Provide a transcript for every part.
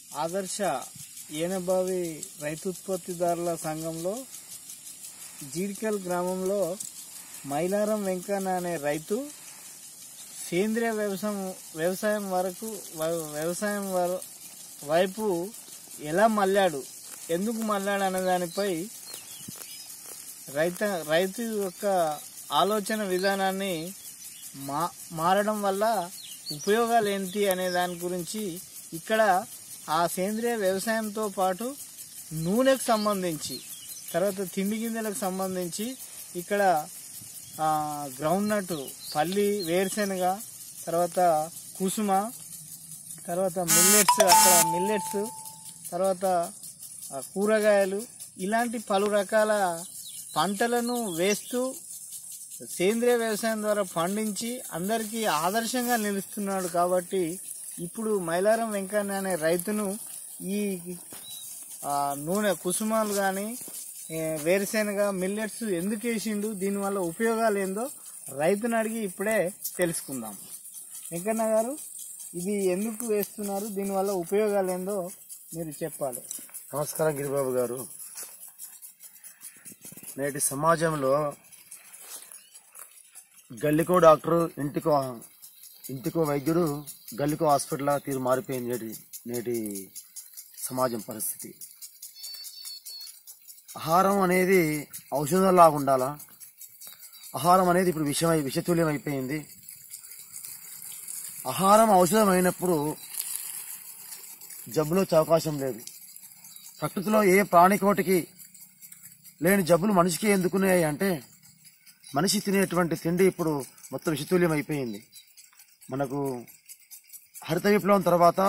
ఆదర్శ ఏనబావి రైతు ఉత్పత్తిదారుల సంఘంలో జీడికల్ గ్రామంలో మైలారం వెంకన్న అనే రైతు సేంద్రియ వ్యవసాయం వ్యవసాయం వరకు వ- వ్యవసాయం వర- వైపు ఎలా మళ్ళాడు ఎందుకు మళ్ళాడు అనే దానిపై రైత రైతు యొక్క ఆలోచన విధానాన్ని మా మారడం వల్ల ఉపయోగాలు ఏంటి అనే దాని గురించి ఇక్కడ ఆ సేంద్రియ వ్యవసాయంతో పాటు నూనెకు సంబంధించి తర్వాత తిండి గింజలకు సంబంధించి ఇక్కడ గ్రౌండ్ నట్ పల్లి వేరుశెనగ తర్వాత కుసుమ తర్వాత మిల్లెట్స్ అక్కడ మిల్లెట్స్ తర్వాత ఆ, కూరగాయలు ఇలాంటి పలు రకాల పంటలను వేస్తూ సేంద్రియ వ్యవసాయం ద్వారా పండించి అందరికీ ఆదర్శంగా నిలుస్తున్నాడు కాబట్టి ఇప్పుడు మైలారం వెంకన్న అనే రైతును ఈ ఆ, నూనె కుసుమాలు కానీ వేరుశెనగ మిల్లెట్స్ ఎందుకు వేసిండు దీనివల్ల ఉపయోగాలు ఏందో రైతుని అడిగి ఇప్పుడే తెలుసుకుందాం వెంకన్న గారు ఇది ఎందుకు వేస్తున్నారు దీనివల్ల ఉపయోగాలు ఏందో మీరు చెప్పాలి నమస్కారం గిరిబాబు గారు నేటి సమాజంలో గల్లికో డాక్టరు ఇంటికో ఇంటికో వైద్యుడు గల్లికో హాస్పిటల్ తీరు మారిపోయింది నేటి నేటి సమాజం పరిస్థితి ఆహారం అనేది ఔషధంలాగా ఉండాలా ఆహారం అనేది ఇప్పుడు విషయం విషతుల్యం అయిపోయింది ఆహారం ఔషధం అయినప్పుడు జబ్బులు వచ్చే అవకాశం లేదు ప్రకృతిలో ఏ ప్రాణికోటికి లేని జబ్బులు మనిషికి ఎందుకున్నాయి అంటే మనిషి తినేటువంటి తిండి ఇప్పుడు మొత్తం విషతుల్యం అయిపోయింది మనకు హరిత విప్లవం తర్వాత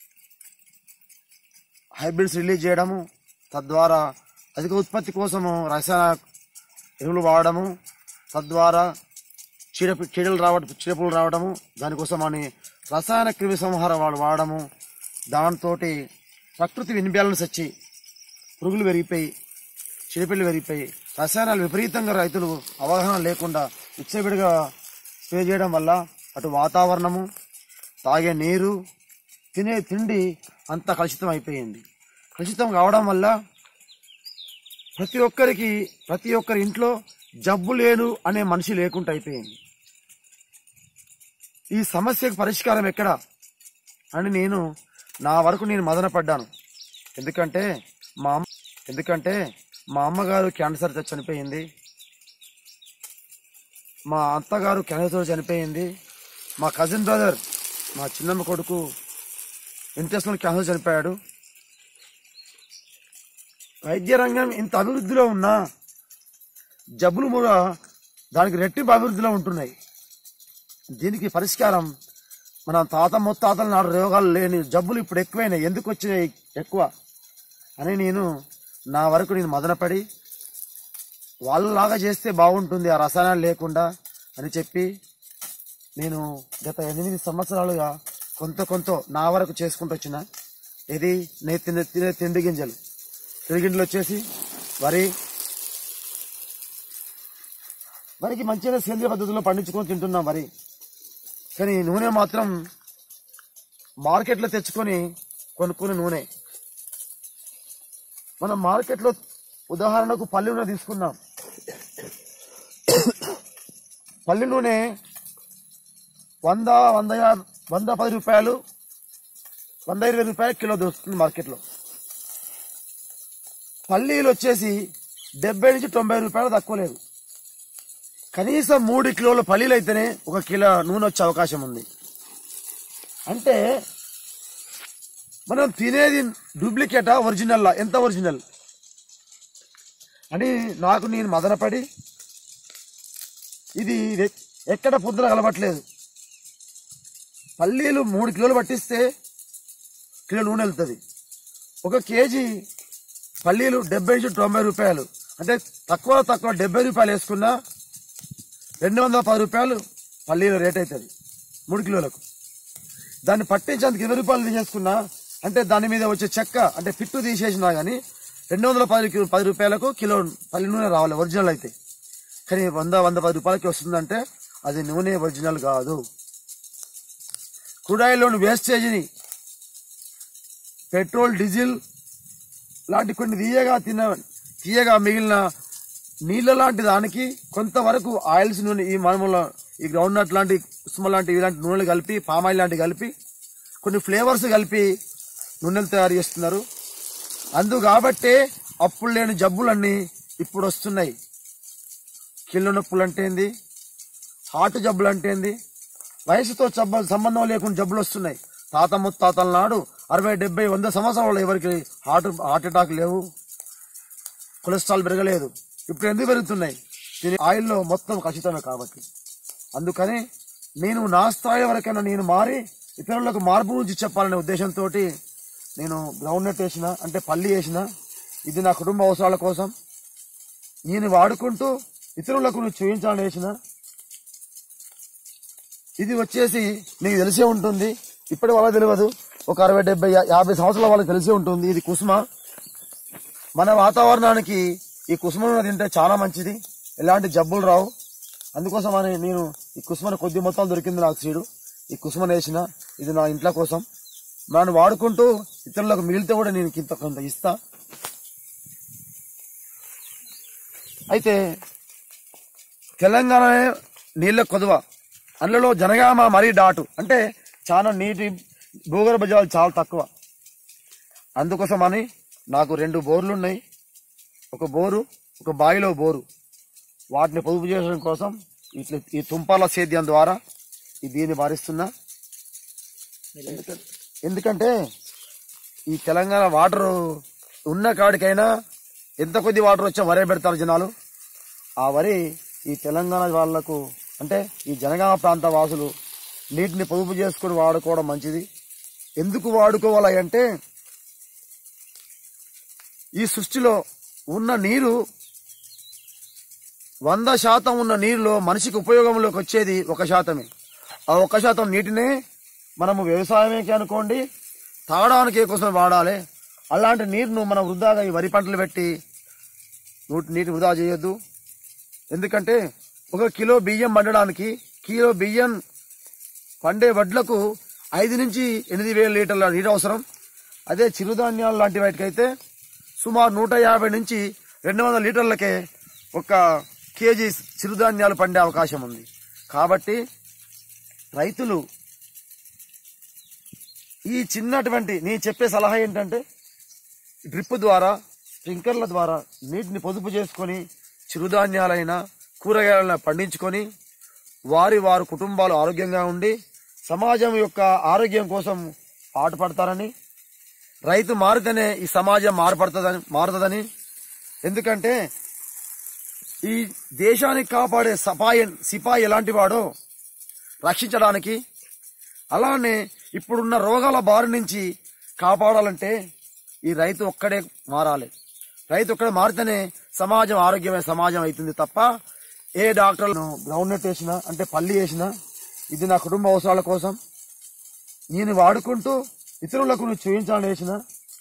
హైబ్రిడ్స్ రిలీజ్ చేయడము తద్వారా అధిక ఉత్పత్తి కోసము రసాయన ఎరువులు వాడడము తద్వారా చీడ చీడలు రావడం చీడపులు రావడము దానికోసం అని రసాయన క్రిమి సంహార వాళ్ళు వాడడము దాంతో ప్రకృతి ఇన్బ్యాలెన్స్ వచ్చి పురుగులు పెరిగిపోయి చీడపిల్లు పెరిగిపోయి రసాయనాలు విపరీతంగా రైతులు అవగాహన లేకుండా విచ్చవిడిగా స్ప్రే చేయడం వల్ల అటు వాతావరణము తాగే నీరు తినే తిండి అంతా కలుషితం అయిపోయింది కలుషితం కావడం వల్ల ప్రతి ఒక్కరికి ప్రతి ఒక్కరి ఇంట్లో జబ్బు లేను అనే మనిషి లేకుండా అయిపోయింది ఈ సమస్యకు పరిష్కారం ఎక్కడ అని నేను నా వరకు నేను మదన పడ్డాను ఎందుకంటే మా అమ్మ ఎందుకంటే మా అమ్మగారు క్యాన్సర్ తో చనిపోయింది మా అత్తగారు క్యాన్సర్తో చనిపోయింది మా కజిన్ బ్రదర్ మా చిన్నమ్మ కొడుకు ఇంట్రెస్ట్లో క్యాన్సర్ చనిపోయాడు వైద్య రంగం ఇంత అభివృద్ధిలో ఉన్నా జబ్బులు కూడా దానికి రెట్టింపు అభివృద్ధిలో ఉంటున్నాయి దీనికి పరిష్కారం మన తాత ముత్తాతల నాడు రోగాలు లేని జబ్బులు ఇప్పుడు ఎక్కువైనాయి ఎందుకు వచ్చినాయి ఎక్కువ అని నేను నా వరకు నేను మదనపడి వాళ్ళలాగా చేస్తే బాగుంటుంది ఆ రసాయనాలు లేకుండా అని చెప్పి నేను గత ఎనిమిది సంవత్సరాలుగా కొంత కొంత నా వరకు చేసుకుంటూ వచ్చిన ఇది నేను తినే తినే తిండి గింజలు తిండి గింజలు వచ్చేసి వరి వరికి మంచిగా సేంద్రియ పద్ధతిలో పండించుకొని తింటున్నాం వరి కానీ నూనె మాత్రం మార్కెట్లో తెచ్చుకొని కొనుక్కునే నూనె మనం మార్కెట్లో ఉదాహరణకు పల్లి నూనె తీసుకున్నాం పల్లి నూనె వంద వంద యా- వంద పది రూపాయలు వంద ఇరవై రూపాయలు కిలో దొరుకుతుంది మార్కెట్లో పల్లీలు వచ్చేసి డెబ్బై నుంచి తొంభై రూపాయలు తక్కువ లేదు కనీసం మూడు కిలోల పల్లీలు అయితేనే ఒక కిలో నూనె వచ్చే అవకాశం ఉంది అంటే మనం తినేది డూప్లికేటా ఒరిజినల్లా ఎంత ఒరిజినల్ అని నాకు నేను మదనపడి ఇది ఎ- ఎక్కడ పొద్దున కలవట్లేదు పల్లీలు మూడు కిలోలు పట్టిస్తే కిలో నూనె వెళ్తుంది ఒక కేజీ పల్లీలు డెబ్బై నుంచి తొంభై రూపాయలు అంటే తక్కువ తక్కువ డెబ్బై రూపాయలు వేసుకున్నా రెండు వందల పది రూపాయలు పల్లీల రేట్ అవుతుంది మూడు కిలోలకు దాన్ని పట్టించేందుకు ఇరవై రూపాయలు తీసేసుకున్నా అంటే దాని మీద వచ్చే చెక్క అంటే పిట్టు తీసేసినా కానీ రెండు వందల పది కి- పది రూపాయలకు కిలో పల్లి నూనె రావాలి ఒరిజినల్ అయితే కానీ వంద వంద పది రూపాయలకి వస్తుందంటే అది నూనె ఒరిజినల్ కాదు కుడాయిలోని వేస్టేజ్ని పెట్రోల్ డీజిల్ లాంటి కొన్ని తీయగా తిన తీయగా మిగిలిన నీళ్ళ లాంటి దానికి కొంతవరకు ఆయిల్స్ నూనె ఈ మనముల ఈ గ్రౌండ్ నట్ లాంటి ఉస్మ లాంటి ఇలాంటి నూనెలు కలిపి పామాయిల్ లాంటివి కలిపి కొన్ని ఫ్లేవర్స్ కలిపి నూనెలు తయారు చేస్తున్నారు అందు కాబట్టే అప్పుడు లేని జబ్బులన్నీ ఇప్పుడు వస్తున్నాయి కీళ్ళ నొప్పులు అంటే ఏంది హార్ట్ జబ్బులు అంటే ఏంది వయసుతో జబ్బ సంబంధం లేకుండా జబ్బులు వస్తున్నాయి తాత ముత్తాతల నాడు అరవై డెబ్బై వంద సంవత్సరాలు ఎవరికి హార్ట్ హార్ట్ అటాక్ లేవు కొలెస్ట్రాల్ పెరగలేదు ఇప్పుడు ఎందుకు పెరుగుతున్నాయి దీని ఆయిల్లో మొత్తం ఖచ్చితమే కాబట్టి అందుకని నేను నా స్థాయి వరకైనా నేను మారి ఇతరులకు మార్పు నుంచి చెప్పాలనే ఉద్దేశంతో నేను గ్రౌండ్ నెట్ వేసిన అంటే పల్లి వేసిన ఇది నా కుటుంబ అవసరాల కోసం నేను వాడుకుంటూ ఇతరులకు నువ్వు చూపించాలని వేసిన ఇది వచ్చేసి నీకు తెలిసే ఉంటుంది ఇప్పటి వాళ్ళకి తెలియదు ఒక అరవై డెబ్బై యా- యాభై సంవత్సరాల వాళ్ళకి తెలిసే ఉంటుంది ఇది కుసుమ మన వాతావరణానికి ఈ కుసుమను తింటే చాలా మంచిది ఎలాంటి జబ్బులు రావు అందుకోసం అని నేను ఈ కుసుమను కొద్ది మొత్తాలు దొరికింది నాకు సీడు ఈ కుసుమను వేసిన ఇది నా ఇంట్లో కోసం నన్ను వాడుకుంటూ ఇతరులకు మిగిలితే కూడా నేను ఇంత కొంత ఇస్తా అయితే తెలంగాణ నీళ్ళ కొదువ అందులో జనగామ మరీ డాటు అంటే చాలా నీటి భూగర్భ జలాలు చాలా తక్కువ అందుకోసమని నాకు రెండు బోర్లు ఉన్నాయి ఒక బోరు ఒక బావిలో బోరు వాటిని పొదుపు చేయడం కోసం ఇట్లా ఈ తుంపాల సేద్యం ద్వారా ఈ దీన్ని వారిస్తున్నా ఎందుకంటే- ఎందుకంటే ఈ తెలంగాణ వాటర్ ఉన్న కాడికైనా ఎంత కొద్ది వాటర్ వచ్చా వరే పెడతారు జనాలు ఆ వరి ఈ తెలంగాణ వాళ్లకు అంటే ఈ జనగామ ప్రాంత వాసులు నీటిని పొదుపు చేసుకుని వాడుకోవడం మంచిది ఎందుకు వాడుకోవాలి అంటే ఈ సృష్టిలో ఉన్న నీరు వంద శాతం ఉన్న నీరులో మనిషికి ఉపయోగంలోకి వచ్చేది ఒక శాతమే ఆ ఒక శాతం నీటినే మనము వ్యవసాయమేకి అనుకోండి తాగడానికి కోసం వాడాలి అలాంటి నీరును మనం వృధాగా ఈ వరి పంటలు పెట్టి నూటి నీటి వృధా చేయొద్దు ఎందుకంటే ఒక కిలో బియ్యం పండడానికి కిలో బియ్యం పండే వడ్లకు ఐదు నుంచి ఎనిమిది వేల లీటర్ల నీరు అవసరం అదే చిరుధాన్యాలు లాంటి వాటికైతే సుమారు నూట యాభై నుంచి రెండు వందల లీటర్లకే ఒక కేజీ చిరుధాన్యాలు పండే అవకాశం ఉంది కాబట్టి రైతులు ఈ చిన్నటువంటి నీ చెప్పే సలహా ఏంటంటే డ్రిప్ ద్వారా స్ప్రింక్లర్ల ద్వారా నీటిని పొదుపు చేసుకొని చిరుధాన్యాలైన కూరగాయలైనా పండించుకొని వారి వారి కుటుంబాలు ఆరోగ్యంగా ఉండి సమాజం యొక్క ఆరోగ్యం కోసం పాటుపడతారని రైతు మారితేనే ఈ సమాజం మారుపడుతుందని మారుతుందని ఎందుకంటే ఈ దేశానికి కాపాడే సపాయి సిపాయి ఎలాంటి వాడో రక్షించడానికి అలానే ఇప్పుడున్న రోగాల బారి నుంచి కాపాడాలంటే ఈ రైతు ఒక్కడే మారాలి రైతు ఒక్కడే మారితేనే సమాజం ఆరోగ్యమైన సమాజం అవుతుంది తప్ప ఏ డాక్టర్లను గ్రౌండ్ నెట్ వేసినా అంటే పల్లి వేసినా ఇది నా కుటుంబ అవసరాల కోసం నేను వాడుకుంటూ ఇతరులకు నువ్వు చూపించాలని వేసిన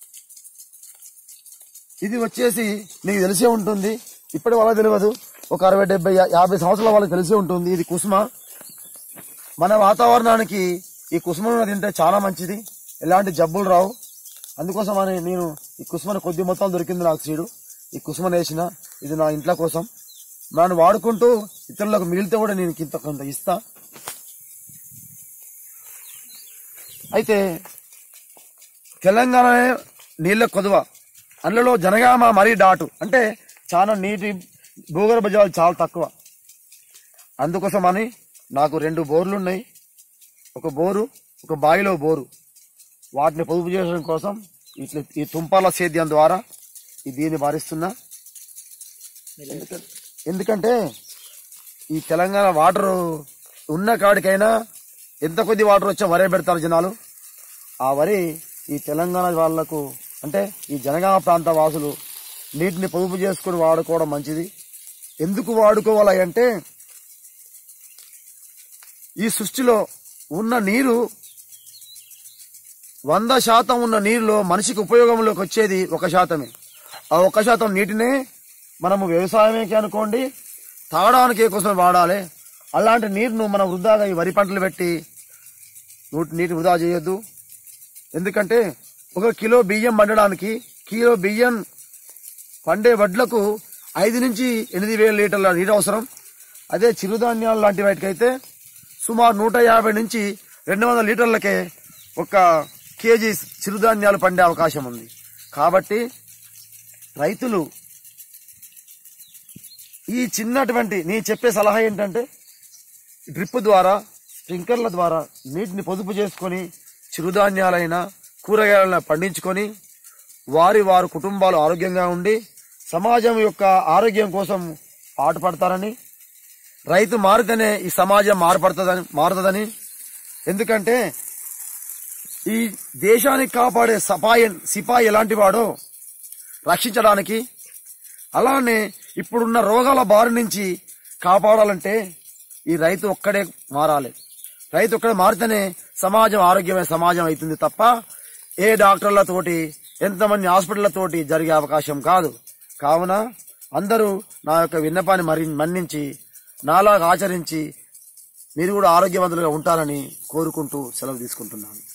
ఇది వచ్చేసి నీకు తెలిసే ఉంటుంది ఇప్పటి వాళ్ళకి తెలియదు ఒక అరవై డెబ్బై యా- యాభై సంవత్సరాల వాళ్ళకి తెలిసే ఉంటుంది ఇది కుసుమ మన వాతావరణానికి ఈ కుసుమను తింటే చాలా మంచిది ఎలాంటి జబ్బులు రావు అందుకోసం అని నేను ఈ కుసుమను కొద్ది మొత్తాలు దొరికింది నాకు సీడు ఈ కుసుమను వేసిన ఇది నా ఇంట్లో కోసం నన్ను వాడుకుంటూ ఇతరులకు మిగిలితే కూడా నేను ఇంత కొంత ఇస్తా అయితే తెలంగాణ నీళ్ళ కొదువ అందులో జనగామ మరీ డాటు అంటే చాలా నీటి భూగర్భ జలాలు చాలా తక్కువ అందుకోసమని నాకు రెండు బోర్లు ఉన్నాయి ఒక బోరు ఒక బావిలో బోరు వాటిని పొదుపు చేయడం కోసం ఇట్లా ఈ తుంపాల సేద్యం ద్వారా ఈ దీన్ని వారిస్తున్నా ఎందుకంటే- ఎందుకంటే ఈ తెలంగాణ వాటర్ ఉన్న కాడికైనా ఎంత కొద్ది వాటర్ వచ్చా వరే పెడతారు జనాలు ఆ వరి ఈ తెలంగాణ వాళ్లకు అంటే ఈ జనగామ ప్రాంత వాసులు నీటిని పొదుపు చేసుకుని వాడుకోవడం మంచిది ఎందుకు వాడుకోవాలి అంటే ఈ సృష్టిలో ఉన్న నీరు వంద శాతం ఉన్న నీరులో మనిషికి ఉపయోగంలోకి వచ్చేది ఒక శాతమే ఆ ఒక శాతం నీటినే మనము వ్యవసాయమేకి అనుకోండి తాగడానికి కోసం వాడాలి అలాంటి నీరును మనం వృధాగా ఈ వరి పంటలు పెట్టి నూటి నీటి వృధా చేయొద్దు ఎందుకంటే ఒక కిలో బియ్యం పండడానికి కిలో బియ్యం పండే వడ్లకు ఐదు నుంచి ఎనిమిది వేల లీటర్ల నీరు అవసరం అదే చిరుధాన్యాలు లాంటి వాటికైతే సుమారు నూట యాభై నుంచి రెండు వందల లీటర్లకే ఒక కేజీ చిరుధాన్యాలు పండే అవకాశం ఉంది కాబట్టి రైతులు ఈ చిన్నటువంటి నీ చెప్పే సలహా ఏంటంటే డ్రిప్ ద్వారా స్ప్రింక్లర్ల ద్వారా నీటిని పొదుపు చేసుకొని చిరుధాన్యాలైన కూరగాయలను పండించుకొని వారి వారి కుటుంబాలు ఆరోగ్యంగా ఉండి సమాజం యొక్క ఆరోగ్యం కోసం పాటుపడతారని రైతు మారితేనే ఈ సమాజం మారుపడుతుందని మారుతుందని ఎందుకంటే ఈ దేశానికి కాపాడే సపాయి సిపాయి ఎలాంటి వాడో రక్షించడానికి అలానే ఇప్పుడున్న రోగాల బారి నుంచి కాపాడాలంటే ఈ రైతు ఒక్కడే మారాలి రైతు ఒక్కడే మారితేనే సమాజం ఆరోగ్యమైన సమాజం అవుతుంది తప్ప ఏ డాక్టర్లతోటి ఎంతమంది హాస్పిటళ్లతోటి జరిగే అవకాశం కాదు కావున అందరూ నా యొక్క విన్నపాన్ని మరి మన్నించి నాలాగా ఆచరించి మీరు కూడా ఆరోగ్యవంతులుగా ఉంటారని కోరుకుంటూ సెలవు తీసుకుంటున్నాను